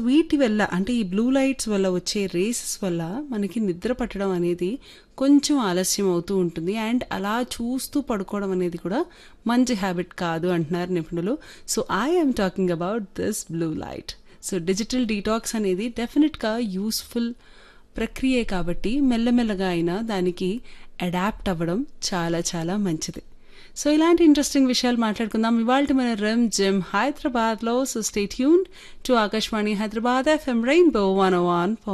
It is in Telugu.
వీటి వల్ల అంటే ఈ బ్లూ లైట్స్ వల్ల వచ్చే రేసెస్ వల్ల మనకి నిద్ర పట్టడం అనేది కొంచెం ఆలస్యం అవుతూ ఉంటుంది అండ్ అలా చూస్తూ పడుకోవడం అనేది కూడా మంచి హ్యాబిట్ కాదు అంటున్నారు నిపుణులు so I am talking about this blue light so digital detox అనేది డెఫినెట్గా యూస్ఫుల్ ప్రక్రియే కాబట్టి మెల్లమెల్లగా అయినా దానికి అడాప్ట్ అవ్వడం చాలా చాలా మంచిది సో ఇలాంటి ఇంట్రెస్టింగ్ విషయాలు మాట్లాడుకుందాం ఇవాళ మన రమ్ జిమ్ హైదరాబాద్లో so stay tune to Akashvani Hyderabad FM rainbow one one